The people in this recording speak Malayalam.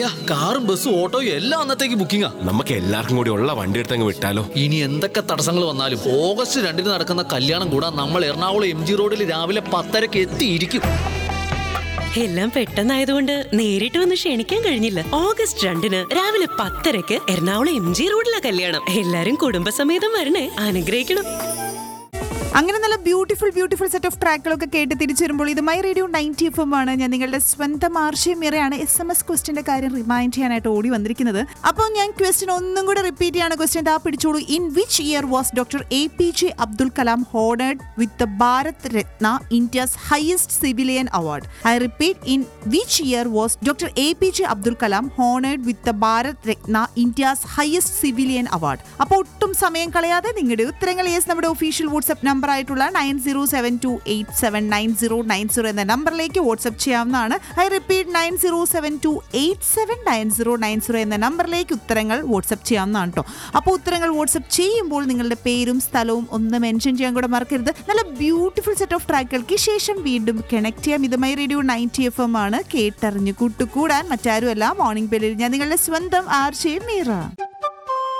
അളിയ കാറും ബസ്സും ഓട്ടോയും എല്ലാം അന്നത്തേക്ക് ബുക്കിംഗാ നമുക്ക് എല്ലാവർക്കും കൂടി ഉള്ള വണ്ടി എടുത്തങ്ങ് വിട്ടാലോ ഇനി എന്തൊക്കെ തടസ്സങ്ങൾ വന്നാലും ഓഗസ്റ്റ് രണ്ടിന് നടക്കുന്ന കല്യാണം കൂടാൻ നമ്മൾ എറണാകുളം എം ജി റോഡിൽ രാവിലെ പത്തരക്ക് എത്തിയിരിക്കും എല്ലാം പെട്ടെന്നായതുകൊണ്ട് നേരിട്ട് വന്ന് ക്ഷണിക്കാൻ കഴിഞ്ഞില്ല ഓഗസ്റ്റ് രണ്ടിന് രാവിലെ പത്തരക്ക് എറണാകുളം എം ജി റോഡിലെ കല്യാണം എല്ലാരും കുടുംബസമേതം വരണേ അനുഗ്രഹിക്കണം അങ്ങനെ നല്ല ബ്യൂട്ടിഫുൾ ബ്യൂട്ടിഫുൾ സെറ്റ് ഓഫ് ട്രാക്കുകളൊക്കെ കേട്ട് തിരിച്ചു വരുമ്പോൾ ഇത് my radio ninety F M ആണ് ഞാൻ നിങ്ങളുടെ സ്വന്തം ആർഷയും മിറയാണ് എസ് എം എസ് ക്വസ്റ്റിന്റെ കാര്യം റിമൈൻഡ് ചെയ്യാനായിട്ട് ഓടി വന്നിരിക്കുന്നത് അപ്പോൾ ഞാൻ ക്വസ്റ്റ്യൻ ഒന്നും കൂടെ റിപ്പീറ്റ് ചെയ്യാണ് ക്വസ്റ്റ്യൻ ആ പിടിച്ചോളൂ in which year was doctor A P J Abdul Kalam honoured with the Bharat Ratna India's highest civilian award I repeat in which year was doctor A P J Abdul Kalam honoured with the Bharat Ratna India's highest civilian award അപ്പോൾ ഒട്ടും സമയം കളയാതെ നിങ്ങളുടെ ഉത്തരങ്ങൾ യെസ് നമ്മുടെ ഒഫീഷ്യൽ വാട്സ്ആപ്പ് നമ്പർ ആയിട്ടുള്ള nine zero seven two eight seven nine zero nine zero എന്ന നമ്പറിലേക്ക് വാട്സ്ആപ്പ് ചെയ്യാവുന്നതാണ് I repeat nine zero seven two eight seven nine zero nine zero എന്ന നമ്പറിലേക്ക് ഉത്തരങ്ങൾ വാട്സ്ആപ്പ് ചെയ്യാവുന്നതാണ് കേട്ടോ അപ്പോൾ ഉത്തരങ്ങൾ വാട്സ്ആപ്പ് ചെയ്യുമ്പോൾ നിങ്ങളുടെ പേരും സ്ഥലവും ഒന്ന് മെൻഷൻ ചെയ്യാൻ കൂടെ മറക്കരുത് നല്ല ബ്യൂട്ടിഫുൾ സെറ്റ് ഓഫ് ട്രാക്കുകൾക്ക് ശേഷം വീണ്ടും കണക്ട് ചെയ്യാം ഇതുമായി റേഡിയോ നയൻറ്റി എഫ് എം ആണ് കേട്ടറിഞ്ഞ് കൂട്ടുകൂടാൻ മറ്റാരുമല്ല മോർണിംഗ് ബെല്ലിൽ ഞാൻ നിങ്ങളുടെ സ്വന്തം ആർച്ചയും മീറ